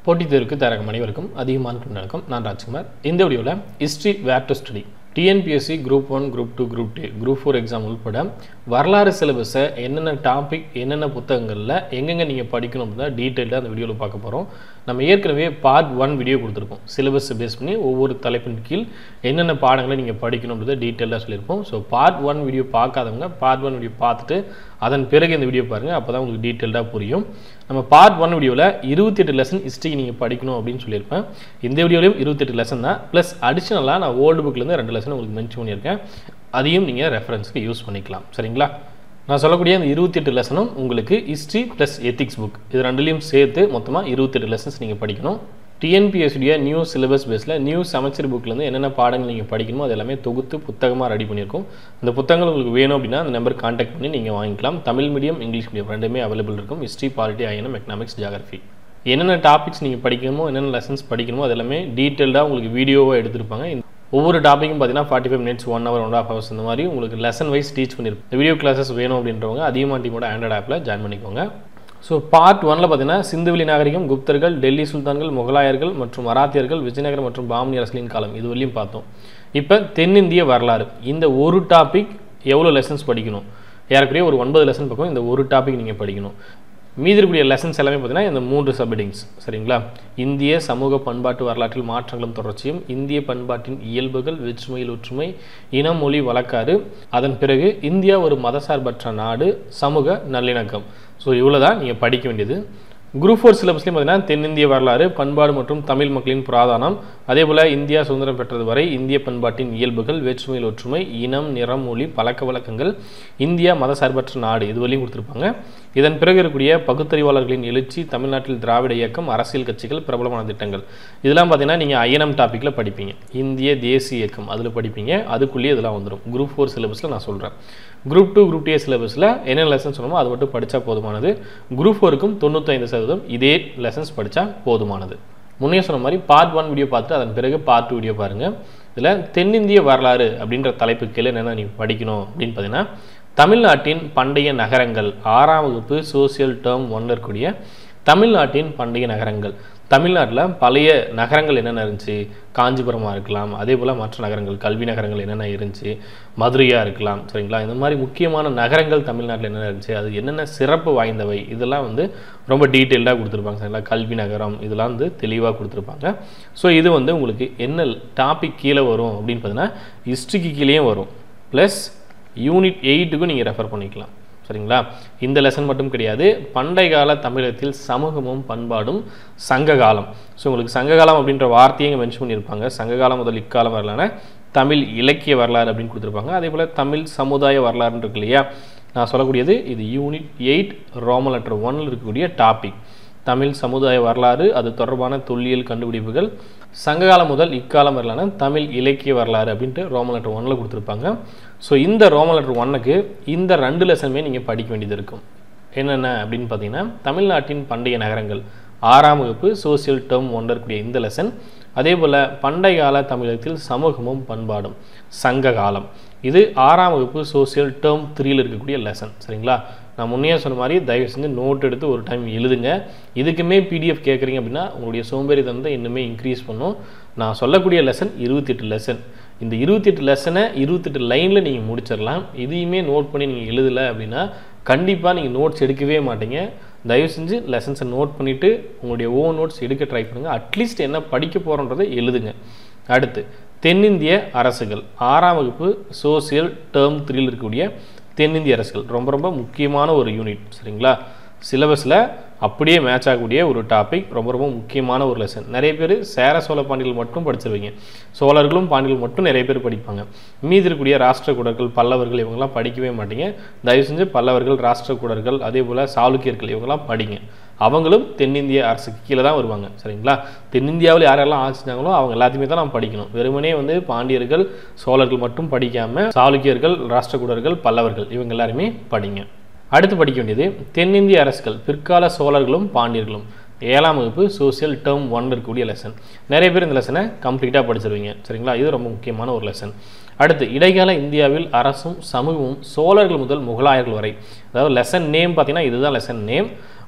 போட்டித் தேர்வுக்கு தரகம் அனைவருக்கும் அதிகமான வணக்கம் நான் ராஜ்குமார் இந்த வீடியோவில் history where to study TNPSC group one group two group two group four exam உள்பட வரலாறு சிலபஸை என்னென்ன டாபிக் என்னென்ன புத்தகங்களில் எங்கெங்கே நீங்கள் படிக்கணும் தான் டீட்டெயிலாக அந்த வீடியோவில் பார்க்க போகிறோம் நம்ம ஏற்கனவே பார்ட் ஒன் வீடியோ கொடுத்துருக்கோம் சிலபஸ் பேஸ் பண்ணி ஒவ்வொரு தலைப்பின் கீழ் என்னென்ன பாடங்களை நீங்கள் படிக்கணுன்றதை டீட்டெயிலாக சொல்லியிருப்போம் ஸோ பார்ட் ஒன் வீடியோ பார்க்காதவங்க பார்ட் ஒன் வீடியோ பார்த்துட்டு அதன் பிறகு இந்த வீடியோ பாருங்கள் அப்போ தான் உங்களுக்கு டீட்டெயில்டாக புரியும் நம்ம பார்ட் ஒன் வீடியோவில் இருபத்தெட்டு லெசன் ஹிஸ்ட்ரிக்கு நீங்கள் படிக்கணும் அப்படின்னு சொல்லியிருப்பேன் இந்த வீடியோலையும் இருபத்தெட்டு லெசன் தான் ப்ளஸ் அடிஷ்னலாக நான் ஓல்டு புக்லேருந்து ரெண்டு லெசன் உங்களுக்கு மென்ஷன் பண்ணியிருக்கேன் அதையும் நீங்கள் ரெஃபரன்ஸ்க்கு யூஸ் பண்ணிக்கலாம் சரிங்களா நான் சொல்லக்கூடிய அந்த இருபத்தெட்டு லெசனும் உங்களுக்கு ஹிஸ்ட்ரி ப்ளஸ் எத்திக்ஸ் புக் இது ரெண்டுலேயும் சேர்த்து மொத்தமாக இருபத்தெட்டு லெசன்ஸ் நீங்கள் படிக்கணும் டிஎன்பிஎஸ்சியுடைய நியூ சிலபஸ் பேஸில் நியூ சமச்சர் புக்லேருந்து என்னென்ன பாடங்கள் நீங்கள் படிக்கணுமோ அது எல்லாமே தொகுத்து புத்தகமாக ரெடி பண்ணியிருக்கோம் இந்த புத்தகங்கள் உங்களுக்கு வேணும் அப்படின்னா அந்த நம்பர் காண்டாக்ட் பண்ணி நீங்கள் வாங்கிக்கலாம் தமிழ் மீடியம் இங்கிலீஷ் மீடியம் ரெண்டுமே அவைலபிள் இருக்கும் history polity INM economics geography என்னென்ன டாபிக்ஸ் நீங்கள் படிக்கணுமோ என்னென்ன லெசன்ஸ் படிக்கணுமோ அது எல்லாமே டீட்டெயில்டாக உங்களுக்கு வீடியோவாக எடுத்திருப்பாங்க இந்த ஒவ்வொரு டாப்பிக்கும் பார்த்தீங்கன்னா forty five minutes one hour one half hours இந்த மாதிரி உங்களுக்கு லெசன் வைஸ் டீச் பண்ணியிருப்போம் இந்த வீடியோ கிளாஸஸ் வேணும் அப்படின்றவங்க அதிகமாக டீமோட ஆண்ட்ராய்ட் ஆப்பில் ஜாயின் பண்ணிக்கோங்க ஸோ பார்ட் ஒனில் பார்த்தீங்கன்னா சிந்துவெளி நாகரிகம் குப்தர்கள் டெல்லி சுல்தான்கள் முகலாயர்கள் மற்றும் மராத்தியர்கள் விஜயநகரம் மற்றும் பாமனி அரசலின் காலம் இது வரையும் பார்த்தோம் இப்போ தென்னிந்திய வரலாறு இந்த ஒரு டாபிக் எவ்வளோ லெசன்ஸ் படிக்கணும் ஏறக்குறைய ஒரு ஒன்பது லெசன் பக்கம் இந்த ஒரு டாபிக் நீங்கள் படிக்கணும் மீதி இருக்கக்கூடிய லெசன்ஸ் எல்லாமே பார்த்தீங்கன்னா இந்த மூன்று சப்ஹெட்டிங்ஸ் சரிங்களா இந்திய சமூக பண்பாட்டு வரலாற்றில் மாற்றங்களும் தொடர்ச்சியும் இந்திய பண்பாட்டின் இயல்புகள் வேற்றுமையில் ஒற்றுமை இனம் மொழி வழக்காறு அதன் பிறகு இந்தியா ஒரு மதசார்பற்ற நாடு சமூக நல்லிணக்கம் ஸோ இவ்வளோ தான் நீங்கள் படிக்க வேண்டியது குரூப் ஃபோர் சிலபஸ்லையும் பார்த்தீங்கன்னா தென்னிந்திய வரலாறு பண்பாடு மற்றும் தமிழ் மக்களின் புராதானம் அதே போல் இந்தியா சுதந்திரம் பெற்றது வரை இந்திய பண்பாட்டின் இயல்புகள் வேற்றுமையில் ஒற்றுமை இனம் நிறம் மொழி பழக்க வழக்கங்கள் இந்தியா மதசார்பற்ற நாடு இது வரையும் கொடுத்துருப்பாங்க இதன் பிறகு இருக்கக்கூடிய பகுத்தறிவாளர்களின் எழுச்சி தமிழ்நாட்டில் திராவிட இயக்கம் அரசியல் கட்சிகள் பிரபலமான திட்டங்கள் இதெல்லாம் பார்த்தீங்கன்னா நீங்கள் ஐஎன்எம் டாப்பிக்கில் படிப்பீங்க இந்திய தேசிய இயக்கம் அதில் படிப்பீங்க அதுக்குள்ளேயே இதெல்லாம் வந்துடும் குரூப் ஃபோர் சிலபஸில் நான் சொல்கிறேன் குரூப் டூ குரூப் டே சிலபஸில் என்ன லெசன்ஸ் சொன்னமோ அது மட்டும் படித்தா போதுமானது குரூப் ஃபோருக்கும் தொண்ணூத்தைந்து சதவீதம் இதே லெசன்ஸ் படித்தா போதுமானது முன்னே சொன்ன மாதிரி பார்ட் ஒன் வீடியோ பார்த்துட்டு அதன் பிறகு பார்ட் டூ வீடியோ பாருங்கள் இதில் தென்னிந்திய வரலாறு அப்படின்ற தலைப்பு கீழே என்னென்ன நீங்கள் படிக்கணும் அப்படின்னு பார்த்தீங்கன்னா தமிழ்நாட்டின் பண்டைய நகரங்கள் ஆறாம் வகுப்பு சோசியல் டேர்ம் ஒன்றில் இருக்கக்கூடிய தமிழ்நாட்டின் பண்டைய நகரங்கள் தமிழ்நாட்டில் பழைய நகரங்கள் என்னென்ன இருந்துச்சு காஞ்சிபுரமாக இருக்கலாம் அதே போல் மற்ற நகரங்கள் கல்வி நகரங்கள் என்னென்ன இருந்துச்சு மதுரையாக இருக்கலாம் சரிங்களா இந்த மாதிரி முக்கியமான நகரங்கள் தமிழ்நாட்டில் என்னென்ன இருந்துச்சு அது என்னென்ன சிறப்பு வாய்ந்தவை இதெல்லாம் வந்து ரொம்ப டீட்டெயில்டாக கொடுத்துருப்பாங்க சரிங்களா கல்வி நகரம் இதெல்லாம் வந்து தெளிவாக கொடுத்துருப்பாங்க ஸோ இது வந்து உங்களுக்கு என்ன டாபிக் கீழே வரும் அப்படின்னு பார்த்தீங்கன்னா ஹிஸ்ட்ரிக்கு கீழேயும் வரும் ப்ளஸ் யூனிட் எயிட்டுக்கும் நீங்கள் ரெஃபர் பண்ணிக்கலாம் சரிங்களா இந்த லெசன் மட்டும் கிடையாது பண்டை கால தமிழகத்தில் சமூகமும் பண்பாடும் சங்க காலம் ஸோ உங்களுக்கு சங்ககாலம் அப்படின்ற வார்த்தையை இங்கே மென்ஷன் பண்ணியிருப்பாங்க சங்ககாலம் முதல் இக்காலம் வரலான தமிழ் இலக்கிய வரலாறு அப்படின்னு கொடுத்துருப்பாங்க அதே போல் தமிழ் சமுதாய வரலாறுன்னு இருக்கு இல்லையா நான் சொல்லக்கூடியது இது யூனிட் எயிட் ரோமல் லெட்டர் ஒன்னில் இருக்கக்கூடிய டாபிக் தமிழ் சமுதாய வரலாறு அது தொடர்பான தொல்லியல் கண்டுபிடிப்புகள் சங்ககாலம் முதல் இக்காலம் வரலான தமிழ் இலக்கிய வரலாறு அப்படின்ட்டு ரோமன் லெட்டர் ஒன்னில் கொடுத்துருப்பாங்க ஸோ இந்த ரோமன் லெட்டர் ஒன்னுக்கு இந்த ரெண்டு லெசனுமே நீங்கள் படிக்க வேண்டியது இருக்கும் என்னென்ன அப்படின்னு பார்த்தீங்கன்னா தமிழ்நாட்டின் பண்டைய நகரங்கள் ஆறாம் வகுப்பு சோசியல் டேர்ம் ஒன்றில் இருக்கக்கூடிய இந்த லெசன் அதே போல் பண்டைய கால தமிழகத்தில் சமூகமும் பண்பாடும் சங்க காலம் இது ஆறாம் வகுப்பு சோசியல் டேர்ம் த்ரீயில் இருக்கக்கூடிய லெசன் சரிங்களா நான் முன்னே சொன்ன மாதிரி தயவு செஞ்சு நோட் எடுத்து ஒரு டைம் எழுதுங்க இதுக்குமே பிடிஎஃப் கேட்குறீங்க அப்படின்னா உங்களுடைய சோம்பேறித்தனத்தை இன்னுமே இன்க்ரீஸ் பண்ணும் நான் சொல்லக்கூடிய லெசன் இருபத்தெட்டு லெசன் இந்த இருபத்தெட்டு லெசனை இருபத்தெட்டு லைனில் நீங்கள் முடிச்சிடலாம் இதையுமே நோட் பண்ணி நீங்கள் எழுதலை அப்படின்னா கண்டிப்பாக நீங்கள் நோட்ஸ் எடுக்கவே மாட்டீங்க தயவு செஞ்சு லெசன்ஸை நோட் பண்ணிவிட்டு உங்களுடைய ஓன் நோட்ஸ் எடுக்க ட்ரை பண்ணுங்கள் அட்லீஸ்ட் என்ன படிக்க போகிறோன்றதை எழுதுங்க அடுத்து தென்னிந்திய அரசுகள் ஆறாம் வகுப்பு சோசியல் டேர்ம் த்ரீயில் இருக்கக்கூடிய தென்னிந்திய அரசுகள் ரொம்ப ரொம்ப முக்கியமான ஒரு யூனிட் சரிங்களா சிலபஸில் அப்படியே மேட்ச் ஆகக்கூடிய ஒரு டாபிக் ரொம்ப ரொம்ப முக்கியமான ஒரு லெசன் நிறைய பேர் சேர சோழ பாண்டியர்கள் மட்டும் படிச்சிருவீங்க சோழர்களும் பாண்டியர்கள் மட்டும் நிறைய பேர் படிப்பாங்க மீதி இருக்கக்கூடிய ராஷ்டிரகூடர்கள் பல்லவர்கள் இவங்கெல்லாம் படிக்கவே மாட்டீங்க தயவு செஞ்சு பல்லவர்கள் ராஷ்டிரகூடர்கள் அதே போல் சாளுக்கியர்கள் இவங்கெல்லாம் படிங்க அவங்களும் தென்னிந்திய அரசுக்கு கீழே தான் வருவாங்க சரிங்களா தென்னிந்தியாவில் யாரெல்லாம் ஆட்சிச்சாங்களோ அவங்க எல்லாத்தையுமே தான் நம்ம படிக்கணும் வெறுமனே வந்து பாண்டியர்கள் சோழர்கள் மட்டும் படிக்காமல் சாளுக்கியர்கள் ராஷ்டிரகூடர்கள் பல்லவர்கள் இவங்க எல்லாருமே படிங்க அடுத்து படிக்க வேண்டியது தென்னிந்திய அரசுகள் பிற்கால சோழர்களும் பாண்டியர்களும் ஏழாம் வகுப்பு சோசியல் டேர்ம் ஒன் இருக்கக்கூடிய லெசன் நிறைய பேர் இந்த லெசனை கம்ப்ளீட்டாக படிச்சிருவீங்க சரிங்களா இது ரொம்ப முக்கியமான ஒரு லெசன் அடுத்து இடைக்கால இந்தியாவில் அரசும் சமூகமும் சோழர்கள் முதல் முகலாயர்கள் வரை அதாவது லெசன் நேம் பார்த்தீங்கன்னா இதுதான் லெசன் நேம்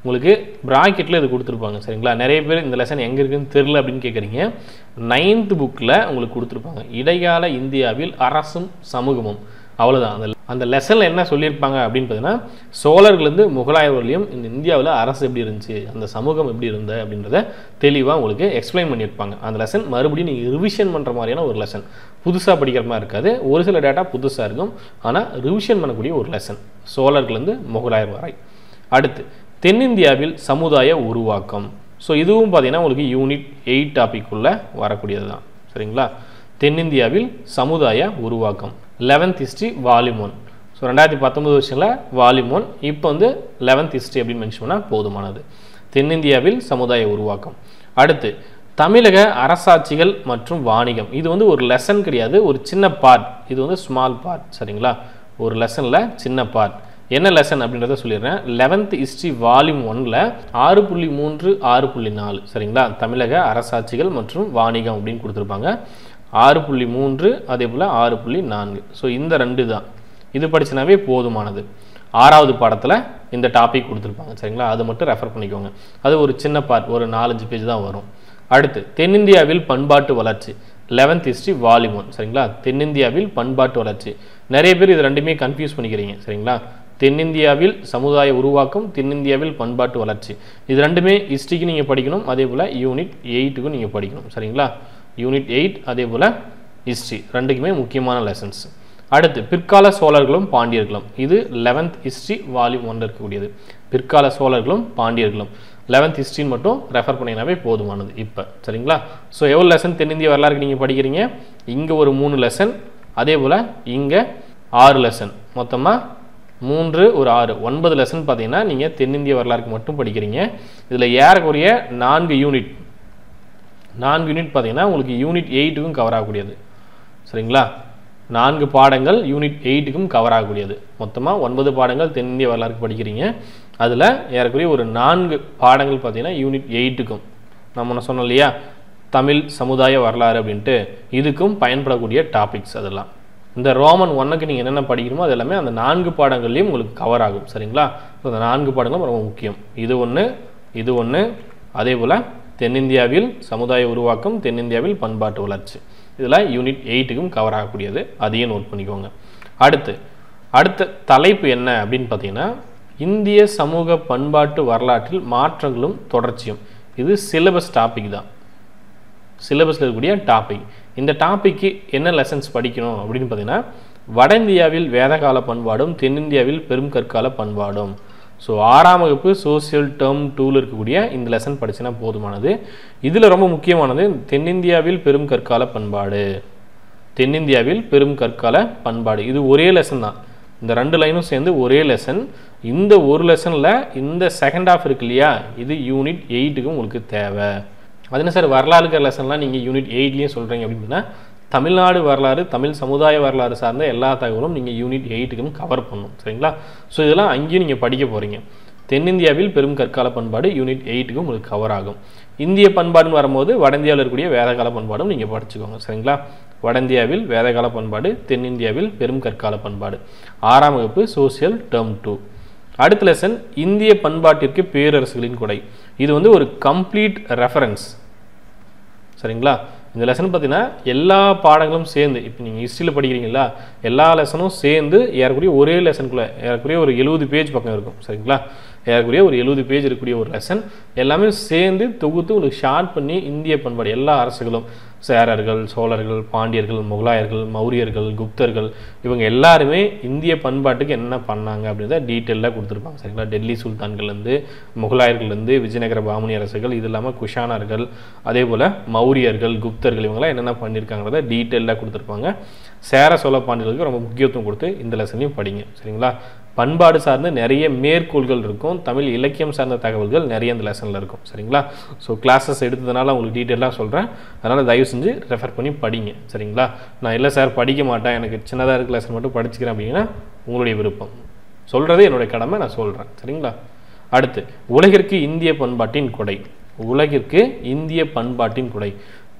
உங்களுக்கு ப்ராக்கெட்டில் இது கொடுத்துருப்பாங்க சரிங்களா நிறைய பேர் இந்த லெசன் எங்கே இருக்குன்னு தெரில அப்படின்னு கேட்குறீங்க நைன்த் புக்கில் உங்களுக்கு கொடுத்துருப்பாங்க இடைக்கால இந்தியாவில் அரசும் சமூகமும் அவ்வளோதான் அந்த அந்த லெசனில் என்ன சொல்லியிருப்பாங்க அப்படின்னு பார்த்தீங்கன்னா சோழர்கள்லேருந்து முகலாயர்களையும் இந்த இந்தியாவில் அரசு எப்படி இருந்துச்சு அந்த சமூகம் எப்படி இருந்த அப்படின்றத தெளிவாக உங்களுக்கு எக்ஸ்பிளைன் பண்ணியிருப்பாங்க அந்த லெசன் மறுபடியும் நீங்கள் ரிவிஷன் பண்ணுற மாதிரியான ஒரு லெசன் புதுசாக படிக்கிற மாதிரி இருக்காது ஒரு சில டேட்டா புதுசாக இருக்கும் ஆனால் ரிவிஷன் பண்ணக்கூடிய ஒரு லெசன் சோழர்கள்லேருந்து முகலாயர் வரை அடுத்து தென்னிந்தியாவில் சமுதாய உருவாக்கம் ஸோ இதுவும் பார்த்தீங்கன்னா உங்களுக்கு யூனிட் எயிட் டாபிக்குள்ளே வரக்கூடியது தான் சரிங்களா தென்னிந்தியாவில் சமுதாய உருவாக்கம் eleventh history volume one so ரெண்டாயிரத்தி பத்தொம்பது வருஷத்தில் வால்யூம் ஒன் இப்போ வந்து லெவன்த் ஹிஸ்ட்ரி அப்படின்னு மென்ஷன் பண்ணால் போதுமானது தென்னிந்தியாவில் சமுதாய உருவாக்கம் அடுத்து தமிழக அரசாட்சிகள் மற்றும் வாணிகம் இது வந்து ஒரு லெசன் கிடையாது ஒரு சின்ன பார்ட் இது வந்து ஸ்மால் பார்ட் சரிங்களா ஒரு லெசனில் சின்ன பார்ட் என்ன லெசன் அப்படின்றத சொல்லிடுறேன் லெவன்த் ஹிஸ்ட்ரி வால்யூம் ஒன்ல ஆறு புள்ளி மூன்று ஆறு புள்ளி நாலு சரிங்களா தமிழக அரசாட்சிகள் மற்றும் வாணிகம் அப்படின்னு கொடுத்துருப்பாங்க ஆறு புள்ளி மூன்று அதே போல் ஆறு புள்ளி நான்கு ஸோ இந்த ரெண்டு தான் இது படிச்சினாவே போதுமானது ஆறாவது பாடத்தில் இந்த டாபிக் கொடுத்துருப்பாங்க சரிங்களா அது மட்டும் ரெஃபர் பண்ணிக்கோங்க அது ஒரு சின்ன பார்ட் ஒரு நாலஞ்சு பேஜ் தான் வரும் அடுத்து தென்னிந்தியாவில் பண்பாட்டு வளர்ச்சி லெவன்த் ஹிஸ்ட்ரி வால்யூம் ஒன் சரிங்களா தென்னிந்தியாவில் பண்பாட்டு வளர்ச்சி நிறைய பேர் இது ரெண்டுமே கன்ஃபியூஸ் பண்ணிக்கிறீங்க சரிங்களா தென்னிந்தியாவில் சமுதாய உருவாக்கம் தென்னிந்தியாவில் பண்பாட்டு வளர்ச்சி இது ரெண்டுமே ஹிஸ்ட்ரிக்கு நீங்கள் படிக்கணும் அதே போல் யூனிட் எயிட்டுக்கும் நீங்கள் படிக்கணும் சரிங்களா யூனிட் எயிட் அதே போல் ஹிஸ்ட்ரி ரெண்டுக்குமே முக்கியமான லெசன்ஸ் அடுத்து பிற்கால சோழர்களும் பாண்டியர்களும் இது லெவன்த் ஹிஸ்ட்ரி வால்யூம் ஒன்ல இருக்கக்கூடியது பிற்கால சோழர்களும் பாண்டியர்களும் லெவன்த் ஹிஸ்ட்ரின்னு மட்டும் ரெஃபர் பண்ணினாவே போதுமானது இப்போ சரிங்களா ஸோ எவ்வளோ லெசன் தென்னிந்திய வரலாறுக்கு நீங்கள் படிக்கிறீங்க இங்கே ஒரு மூணு லெசன் அதே போல் இங்கே ஆறு லெசன் மொத்தமாக மூன்று ஒரு ஆறு ஒன்பது லெசன் பார்த்தீங்கன்னா நீங்கள் தென்னிந்திய வரலாறுக்கு மட்டும் படிக்கிறீங்க இதில் ஏறக்குறைய நான்கு யூனிட் நான்கு யூனிட் பார்த்தீங்கன்னா உங்களுக்கு யூனிட் எயிட்டுக்கும் கவர் ஆகக்கூடியது சரிங்களா நான்கு பாடங்கள் யூனிட் எயிட்டுக்கும் கவர் ஆகக்கூடியது மொத்தமாக ஒன்பது பாடங்கள் தென்னிந்திய வரலாறுக்கு படிக்கிறீங்க அதில் ஏறக்குறைய ஒரு நான்கு பாடங்கள் பார்த்தீங்கன்னா யூனிட் எயிட்டுக்கும் நம்ம ஒன்று சொன்னோம் இல்லையா தமிழ் சமுதாய வரலாறு அப்படின்ட்டு இதுக்கும் பயன்படக்கூடிய டாபிக்ஸ் அதெல்லாம் இந்த ரோமன் ஒன்னுக்கு நீங்கள் என்னென்ன படிக்கணுமோ அது எல்லாமே அந்த நான்கு பாடங்கள்லையும் உங்களுக்கு கவர் ஆகும் சரிங்களா ஸோ அந்த நான்கு பாடங்களும் ரொம்ப முக்கியம் இது ஒன்று இது ஒன்று அதே போல் தென்னிந்தியாவில் சமுதாய உருவாக்கம் தென்னிந்தியாவில் பண்பாட்டு வளர்ச்சி இதில் யூனிட் எயிட்டுக்கும் கவர் ஆகக்கூடியது அதையும் நோட் பண்ணிக்கோங்க அடுத்து அடுத்த தலைப்பு என்ன அப்படின்னு பார்த்தீங்கன்னா இந்திய சமூக பண்பாட்டு வரலாற்றில் மாற்றங்களும் தொடர்ச்சியும் இது சிலபஸ் டாபிக் தான் சிலபஸில் இருக்கக்கூடிய டாபிக் இந்த டாப்பிக்கு என்ன லெசன்ஸ் படிக்கணும் அப்படின்னு பார்த்தீங்கன்னா வட இந்தியாவில் வேதகால பண்பாடும் தென்னிந்தியாவில் பெரும் கற்கால பண்பாடும் ஸோ ஆறாம் வகுப்பு சோசியல் டேர்ம் டூவில் இருக்கக்கூடிய இந்த லெசன் படிச்சினா போதுமானது இதில் ரொம்ப முக்கியமானது தென்னிந்தியாவில் பெரும் கற்கால பண்பாடு தென்னிந்தியாவில் பெரும் கற்கால பண்பாடு இது ஒரே லெசன் தான் இந்த ரெண்டு லைனும் சேர்ந்து ஒரே லெசன் இந்த ஒரு லெசனில் இந்த செகண்ட் ஹாஃப் இருக்கு இல்லையா இது யூனிட் எயிட்டுக்கு உங்களுக்கு தேவை அது என்ன சார் வரலாறுக்கிற லெசன்லாம் நீங்கள் யூனிட் எயிட்லேயும் சொல்கிறீங்க அப்படின்னா தமிழ்நாடு வரலாறு தமிழ் சமுதாய வரலாறு சார்ந்த எல்லா தகவலும் நீங்கள் யூனிட் எயிட்டுக்கும் கவர் பண்ணணும் சரிங்களா ஸோ இதெல்லாம் அங்கேயும் நீங்கள் படிக்க போகிறீங்க தென்னிந்தியாவில் பெரும் கற்கால பண்பாடு யூனிட் எயிட்டுக்கும் உங்களுக்கு கவர் ஆகும் இந்திய பண்பாடுன்னு வரும்போது வட இந்தியாவில் இருக்கக்கூடிய வேதகால பண்பாடும் நீங்கள் படிச்சுக்கோங்க சரிங்களா வட இந்தியாவில் வேதகால பண்பாடு தென்னிந்தியாவில் பெரும் கற்கால பண்பாடு ஆறாம் வகுப்பு சோசியல் டேர்ம் டூ அடுத்த லெசன் இந்திய பண்பாட்டிற்கு பேரரசுகளின் கொடை இது வந்து ஒரு கம்ப்ளீட் ரெஃபரன்ஸ் சரிங்களா இந்த லெசன் பார்த்தீங்கன்னா எல்லா பாடங்களும் சேர்ந்து இப்போ நீங்கள் ஹிஸ்ட்ரியில் படிக்கிறீங்களா எல்லா லெசனும் சேர்ந்து ஏறக்குறைய ஒரே லெசனுக்குள்ளே ஏறக்குறைய ஒரு எழுபது பேஜ் பக்கம் இருக்கும் சரிங்களா ஏறக்குறைய ஒரு எழுபது பேஜ் இருக்கக்கூடிய ஒரு லெசன் எல்லாமே சேர்ந்து தொகுத்து உங்களுக்கு ஷார்ட் பண்ணி இந்திய பண்பாடு எல்லா அரசுகளும் சேரர்கள் சோழர்கள் பாண்டியர்கள் முகலாயர்கள் மௌரியர்கள் குப்தர்கள் இவங்க எல்லாருமே இந்திய பண்பாட்டுக்கு என்ன பண்ணாங்க அப்படின்றத டீட்டெயிலாக கொடுத்துருப்பாங்க சரிங்களா டெல்லி சுல்தான்கள்லேருந்து முகலாயர்கள்லேருந்து விஜயநகர பாமணி அரசுகள் இது இல்லாமல் குஷானர்கள் அதே போல் மௌரியர்கள் குப்தர்கள் இவங்கெல்லாம் என்னென்ன பண்ணியிருக்காங்கிறத டீட்டெயிலாக கொடுத்துருப்பாங்க சேர சோழ பாண்டியர்களுக்கு ரொம்ப முக்கியத்துவம் கொடுத்து இந்த லெசனையும் படிங்க சரிங்களா பண்பாடு சார்ந்து நிறைய மேற்கோள்கள் இருக்கும் தமிழ் இலக்கியம் சார்ந்த தகவல்கள் நிறைய இந்த லெசனில் இருக்கும் சரிங்களா ஸோ கிளாஸஸ் எடுத்ததுனால உங்களுக்கு டீட்டெயிலாக சொல்கிறேன் அதனால் தயவு செஞ்சு ரெஃபர் பண்ணி படிங்க சரிங்களா நான் இல்லை சார் படிக்க மாட்டேன் எனக்கு சின்னதாக இருக்க லெசன் மட்டும் படிச்சுக்கிறேன் அப்படின்னா உங்களுடைய விருப்பம் சொல்கிறது என்னுடைய கடமை நான் சொல்கிறேன் சரிங்களா அடுத்து உலகிற்கு இந்திய பண்பாட்டின் கொடை உலகிற்கு இந்திய பண்பாட்டின் கொடை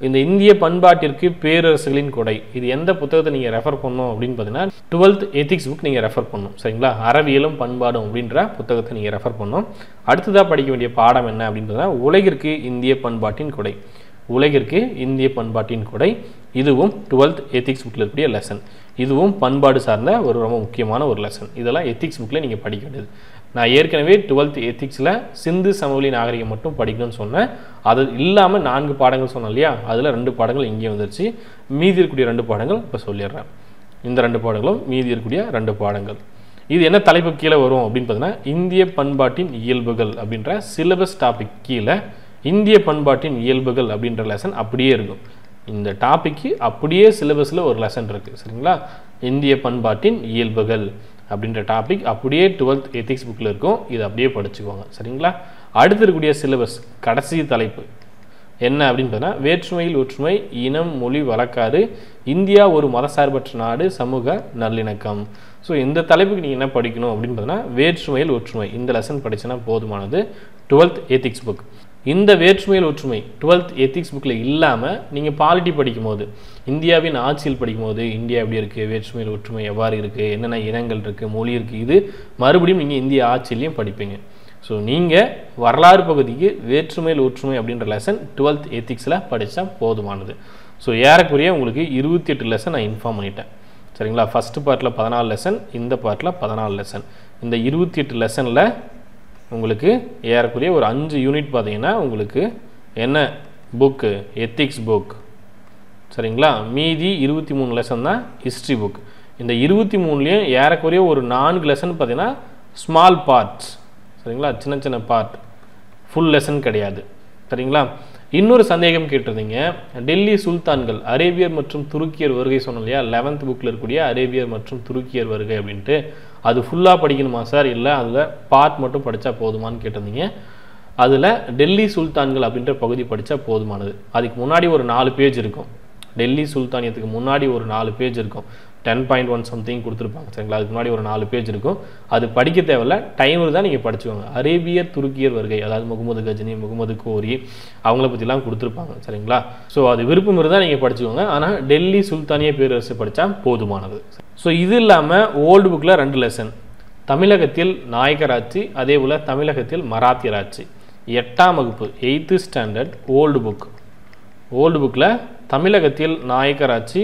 இந்த இந்திய பண்பாட்டிற்கு பேரரசுகளின் கொடை இது எந்த புத்தகத்தை நீங்கள் ரெஃபர் பண்ணணும் அப்படின்னு பார்த்தீங்கன்னா டுவெல்த் எத்திக்ஸ் புக் நீங்கள் ரெஃபர் பண்ணணும் சரிங்களா அறவியலும் பண்பாடும் அப்படின்ற புத்தகத்தை நீங்கள் ரெஃபர் பண்ணணும் அடுத்ததாக படிக்க வேண்டிய பாடம் என்ன அப்படின்னு பார்த்தீங்கன்னா உலகிற்கு இந்திய பண்பாட்டின் கொடை உலகிற்கு இந்திய பண்பாட்டின் கொடை இதுவும் டுவெல்த் எத்திக்ஸ் புக்கில் இருக்கக்கூடிய லெசன் இதுவும் பண்பாடு சார்ந்த ஒரு ரொம்ப முக்கியமான ஒரு லெசன் இதெல்லாம் எத்திக்ஸ் புக்கில் நீங்கள் படிக்க வேண்டியது நான் ஏற்கனவே டுவெல்த் எத்திக்ஸில் சிந்து சமவெளி நாகரிகம் மட்டும் படிக்கணும்னு சொன்னேன் அது இல்லாமல் நான்கு பாடங்கள் சொன்னேன் இல்லையா அதில் ரெண்டு பாடங்கள் இங்கே வந்துருச்சு மீதி இருக்கக்கூடிய ரெண்டு பாடங்கள் இப்போ சொல்லிடுறேன் இந்த ரெண்டு பாடங்களும் மீதி இருக்கக்கூடிய ரெண்டு பாடங்கள் இது என்ன தலைப்பு கீழே வரும் அப்படின்னு பார்த்தீங்கன்னா இந்திய பண்பாட்டின் இயல்புகள் அப்படின்ற சிலபஸ் டாபிக் கீழே இந்திய பண்பாட்டின் இயல்புகள் அப்படின்ற லெசன் அப்படியே இருக்கும் இந்த டாப்பிக்கு அப்படியே சிலபஸில் ஒரு லெசன் இருக்குது சரிங்களா இந்திய பண்பாட்டின் இயல்புகள் அப்படின்ற டாபிக் அப்படியே டுவெல்த் எத்திக்ஸ் புக்கில் இருக்கும் இதை அப்படியே படிச்சுக்கோங்க சரிங்களா அடுத்து இருக்கக்கூடிய சிலபஸ் கடைசி தலைப்பு என்ன அப்படின்னு பார்த்தீங்கன்னா வேற்றுமையில் ஒற்றுமை இனம் மொழி வழக்காறு இந்தியா ஒரு மதசார்பற்ற நாடு சமூக நல்லிணக்கம் ஸோ இந்த தலைப்புக்கு நீங்கள் என்ன படிக்கணும் அப்படின்னு பார்த்தீங்கன்னா வேற்றுமையில் ஒற்றுமை இந்த லெசன் படிச்சனா போதுமானது டுவெல்த் எத்திக்ஸ் புக் இந்த வேற்றுமையில் ஒற்றுமை டுவெல்த் எத்திக்ஸ் புக்கில் இல்லாமல் நீங்கள் பாலிட்டி படிக்கும்போது இந்தியாவின் ஆட்சியில் படிக்கும்போது இந்தியா எப்படி இருக்குது வேற்றுமையில் ஒற்றுமை எவ்வாறு இருக்குது என்னென்ன இனங்கள் இருக்குது மொழி இருக்குது இது மறுபடியும் நீங்கள் இந்திய ஆட்சியிலையும் படிப்பீங்க ஸோ நீங்கள் வரலாறு பகுதிக்கு வேற்றுமையில் ஒற்றுமை அப்படின்ற லெசன் டுவெல்த் எத்திக்ஸில் படித்தா போதுமானது ஸோ ஏறக்குறைய உங்களுக்கு இருபத்தி எட்டு லெசன் நான் இன்ஃபார்ம் பண்ணிட்டேன் சரிங்களா ஃபஸ்ட்டு பார்ட்டில் பதினாலு லெசன் இந்த பார்ட்டில் பதினாலு லெசன் இந்த இருபத்தி எட்டு லெசனில் உங்களுக்கு ஏறக்குறைய ஒரு அஞ்சு யூனிட் பார்த்தீங்கன்னா உங்களுக்கு என்ன புக்கு எத்திக்ஸ் புக் சரிங்களா மீதி இருபத்தி மூணு லெசன் தான் ஹிஸ்ட்ரி புக் இந்த இருபத்தி மூணுலேயும் ஏறக்குறைய ஒரு நான்கு லெசன் பார்த்தீங்கன்னா ஸ்மால் பார்ட்ஸ் சரிங்களா சின்ன சின்ன பார்ட் ஃபுல் லெசன் கிடையாது சரிங்களா இன்னொரு சந்தேகம் கேட்டிருந்தீங்க டெல்லி சுல்தான்கள் அரேபியர் மற்றும் துருக்கியர் வருகை சொன்னோம் இல்லையா லெவன்த் புக்கில் இருக்கக்கூடிய அரேபியர் மற்றும் துருக்கியர் வருகை அப்படின்ட்டு அது ஃபுல்லாக படிக்கணுமா சார் இல்லை அதில் பார்ட் மட்டும் படித்தா போதுமான்னு கேட்டிருந்தீங்க அதில் டெல்லி சுல்தான்கள் அப்படின்ற பகுதி படித்தா போதுமானது அதுக்கு முன்னாடி ஒரு நாலு பேஜ் இருக்கும் டெல்லி சுல்தானியத்துக்கு முன்னாடி ஒரு நாலு பேஜ் இருக்கும் டென் பாயிண்ட் ஒன் சம்திங் கொடுத்துருப்பாங்க சரிங்களா அதுக்கு முன்னாடி ஒரு நாலு பேஜ் இருக்கும் அது படிக்க தேவையில்ல டைமில் தான் நீங்கள் படிச்சுக்கோங்க அரேபியர் துருக்கியர் வருகை அதாவது முகமது கஜினி முகமது கோரி அவங்கள பற்றிலாம் கொடுத்துருப்பாங்க சரிங்களா ஸோ அது விருப்பம் இருந்தால் நீங்கள் படிச்சுக்கோங்க ஆனால் டெல்லி சுல்தானிய பேரரசு படித்தா போதுமானது ஸோ இது இல்லாமல் ஓல்டு புக்கில் ரெண்டு லெசன் தமிழகத்தில் நாயக்கராட்சி அதே போல் தமிழகத்தில் மராத்தியர் ஆட்சி எட்டாம் வகுப்பு eighth standard old book old புக்கில் தமிழகத்தில் நாயக்கராட்சி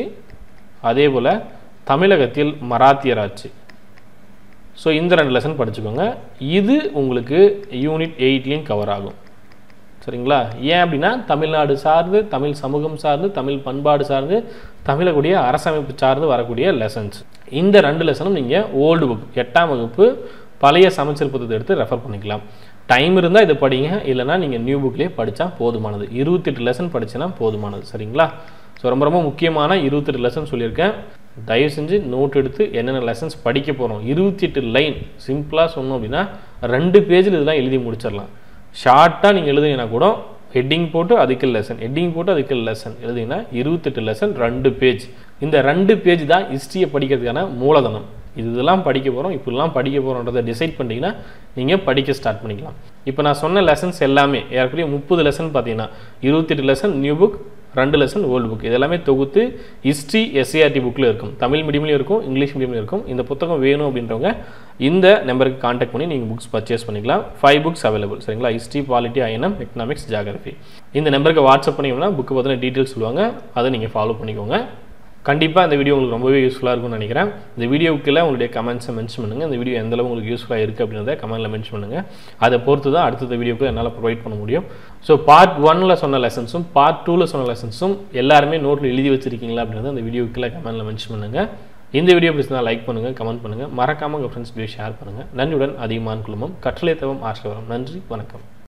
அதே போல் தமிழகத்தில் மராத்தியர் ஆட்சி ஸோ இந்த ரெண்டு லெசன் படிச்சுக்கோங்க இது உங்களுக்கு யூனிட் எயிட்லேயும் கவர் ஆகும் சரிங்களா ஏன் அப்படின்னா தமிழ்நாடு சார்ந்து தமிழ் சமூகம் சார்ந்து தமிழ் பண்பாடு சார்ந்து தமிழக்கூடிய அரசமைப்பு சார்ந்து வரக்கூடிய லெசன்ஸ் இந்த ரெண்டு லெசனும் நீங்கள் ஓல்டு புக் எட்டாம் வகுப்பு பழைய சமைச்சர் புத்தகத்தை எடுத்து ரெஃபர் பண்ணிக்கலாம் டைம் இருந்தால் இதை படிங்க இல்லைனா நீங்கள் நியூ புக்லேயே படித்தா போதுமானது இருபத்தெட்டு லெசன் படிச்சனா போதுமானது சரிங்களா ஸோ ரொம்ப ரொம்ப முக்கியமான இருபத்தெட்டு லெசன் சொல்லியிருக்கேன் தயவு செஞ்சு நோட் எடுத்து என்னென்ன லெசன்ஸ் படிக்க போகிறோம் இருபத்தி எட்டு லைன் சிம்பிளாக சொன்னோம் அப்படின்னா ரெண்டு பேஜில் இதெல்லாம் எழுதி முடிச்சிடலாம் ஷார்ட்டாக நீங்கள் எழுதுனீங்கன்னா கூட ஹெட்டிங் போட்டு அதுக்கு லெசன் ஹெட்டிங் போட்டு அதுக்கு லெசன் எழுதிங்கன்னா இருபத்தெட்டு லெசன் ரெண்டு பேஜ் இந்த ரெண்டு பேஜ் தான் ஹிஸ்ட்ரியை படிக்கிறதுக்கான மூலதனம் இது இதெல்லாம் படிக்க போகிறோம் இப்படிலாம் படிக்க போகிறோன்றதை டிசைட் பண்ணிட்டீங்கன்னா நீங்கள் படிக்க ஸ்டார்ட் பண்ணிக்கலாம் இப்போ நான் சொன்ன லெசன்ஸ் எல்லாமே ஏறக்குறைய முப்பது லெசன் பார்த்தீங்கன்னா இருபத்தெட்டு லெசன் நியூ புக் ரெண்டு லெசன் ஓல்டு புக் இதெல்லாமே தொகுத்து ஹிஸ்ட்ரி எஸ்ஏஆர்டி புக்கில் இருக்கும் தமிழ் மீடியம்லையும் இருக்கும் இங்கிலீஷ் மீடியம்லையும் இருக்கும் இந்த புத்தகம் வேணும் அப்படின்றவங்க இந்த நம்பருக்கு காண்டாக்ட் பண்ணி நீங்கள் புக்ஸ் பர்ச்சேஸ் பண்ணிக்கலாம் ஃபைவ் புக்ஸ் அவைலபிள் சரிங்களா history polity INM economics geography இந்த நம்பருக்கு வாட்ஸ்அப் பண்ணிங்கன்னா புக்கு பற்றின டீட்டெயில்ஸ் சொல்லுவாங்க அதை நீங்கள் ஃபாலோ பண்ணிக்கோங்க கண்டிப்பாக இந்த வீடியோ உங்களுக்கு ரொம்பவே யூஸ்ஃபுல்லாக இருக்கும்னு நினைக்கிறேன் இந்த வீடியோக்குள்ள உங்களுடைய கமெண்ட்ஸை மென்ஷன் பண்ணுங்கள் இந்த வீடியோ எந்த அளவு உங்களுக்கு யூஸ்ஃபுல்லாக இருக்குது அப்படின்றத கமெண்ட்டில் மென்ஷன் பண்ணுங்கள் அதை பொறுத்து தான் அடுத்த வீடியோக்கு என்னால் ப்ரொவைட் பண்ண முடியும் ஸோ பார்ட் ஒனில் சொன்ன லெசன்ஸும் பார்ட் டூவில் சொன்ன லெசன்ஸும் எல்லாருமே நோட்டில் எழுதி வச்சிருக்கீங்களா அப்படின்றத அந்த வீடியோக்குள்ள கமெண்ட்டில் மென்ஷன் பண்ணுங்கள் இந்த வீடியோ பிடிச்சிருந்தா லைக் பண்ணுங்கள் கமெண்ட் பண்ணுங்கள் மறக்காமல் உங்கள் ஃப்ரெண்ட்ஸ் வீடியோ ஷேர் பண்ணுங்கள் நன்றியுடன் அதிகமான குழுமம் கற்றலை தவம் ஆசிரியரம் நன்றி வணக்கம்